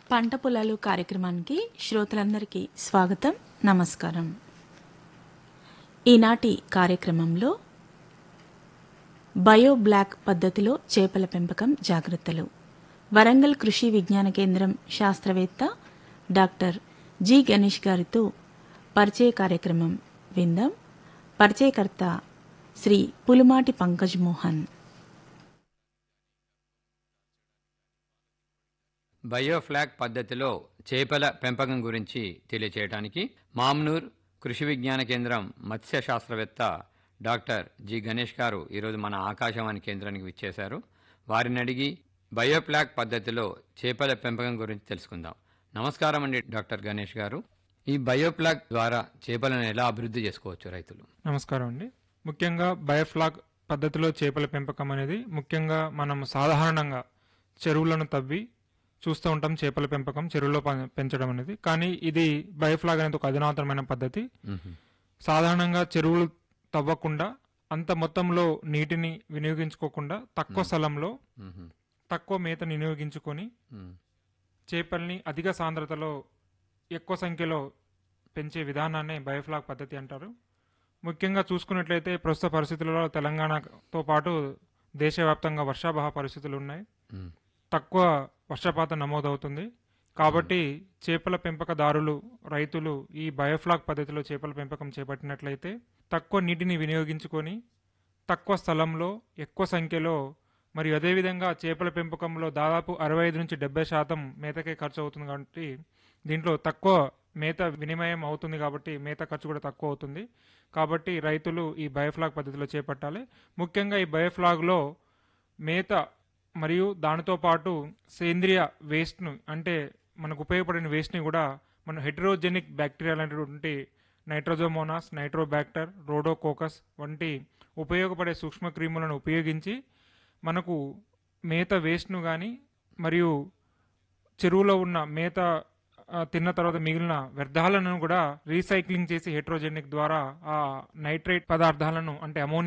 పంట పొలాలు కార్యక్రమానికి శ్రోతలందరికీ స్వాగతం నమస్కారం ఈనాటి కార్యక్రమంలో బయో బ్లాక్ పద్ధతిలో చేపల పెంపకం జాగ్రత్తలు వరంగల్ కృషి విజ్ఞాన కేంద్రం శాస్త్రవేత్త డాక్టర్ జి గణేష్ గారితో పరిచయ కార్యక్రమం విందాం పరిచయకర్త శ్రీ పులుమాటి పంకజ్ మోహన్ బయోఫ్లాగ్ పద్ధతిలో చేపల పెంపకం గురించి తెలియచేయడానికి మామ్నూర్ కృషి విజ్ఞాన కేంద్రం మత్స్య శాస్త్రవేత్త డాక్టర్ జి గణేష్ గారు ఈరోజు మన ఆకాశవాణి కేంద్రానికి విచ్చేశారు వారిని అడిగి బయోఫ్లాగ్ పద్ధతిలో చేపల పెంపకం గురించి తెలుసుకుందాం నమస్కారం అండి డాక్టర్ గణేష్ గారు ఈ బయోఫ్లాగ్ ద్వారా చేపలను ఎలా అభివృద్ధి చేసుకోవచ్చు రైతులు నమస్కారం అండి ముఖ్యంగా బయోఫ్లాగ్ పద్ధతిలో చేపల పెంపకం అనేది ముఖ్యంగా మనం సాధారణంగా చెరువులను తవ్వి చూస్తూ ఉంటాం చేపల పెంపకం చెరువులో ప- పెంచడం అనేది కానీ ఇది బయోఫ్లాగ్ అనేది ఒక అధునాతనమైన పద్ధతి మ్మ్. సాధారణంగా చెరువులు తవ్వకుండా అంత మొత్తంలో నీటిని వినియోగించుకోకుండా తక్కువ స్థలంలో మ్మ్. తక్కువ మేతను వినియోగించుకొని మ్మ్. చేపల్ని అధిక సాంద్రతలో ఎక్కువ సంఖ్యలో పెంచే విధానాన్ని బయోఫ్లాగ్ పద్ధతి అంటారు ముఖ్యంగా చూసుకున్నట్లయితే ప్రస్తుత పరిస్థితులలో తెలంగాణతో పాటు దేశవ్యాప్తంగా వర్షాభావ పరిస్థితులు ఉన్నాయి మ్మ్. తక్కువ వర్షపాతం నమోదవుతుంది కాబట్టి చేపల పెంపకదారులు రైతులు ఈ బయోఫ్లాగ్ పద్ధతిలో చేపల పెంపకం చేపట్టినట్లయితే తక్కువ నీటిని వినియోగించుకొని తక్కువ స్థలంలో ఎక్కువ సంఖ్యలో మరియు అదేవిధంగా చేపల పెంపకంలో దాదాపు అరవై ఐదు నుంచి డెబ్బై శాతం మేతకే ఖర్చు అవుతుంది కాబట్టి దీంట్లో తక్కువ మేత వినిమయం అవుతుంది కాబట్టి మేత ఖర్చు కూడా తక్కువ అవుతుంది కాబట్టి రైతులు ఈ బయోఫ్లాగ్ పద్ధతిలో చేపట్టాలి ముఖ్యంగా ఈ బయోఫ్లాగ్లో మేత మరియు దానితో పాటు సేంద్రియ వేస్ట్ను అంటే మనకు ఉపయోగపడిన వేస్ట్ని కూడా మనం హెట్రోజెనిక్ బ్యాక్టీరియా అనేటువంటి నైట్రోజోమోనాస్ నైట్రోబ్యాక్టర్ రోడోకోకస్ వంటి ఉపయోగపడే సూక్ష్మ క్రిములను ఉపయోగించి మనకు మేత వేస్ట్ను కానీ మరియు చెరువులో ఉన్న మేత ఆ, తిన్న తర్వాత మిగిలిన వ్యర్థాలను కూడా రీసైక్లింగ్ చేసి హెట్రోజెనిక్ ద్వారా ఆ నైట్రేట్ పదార్థాలను అంటే అమోనియా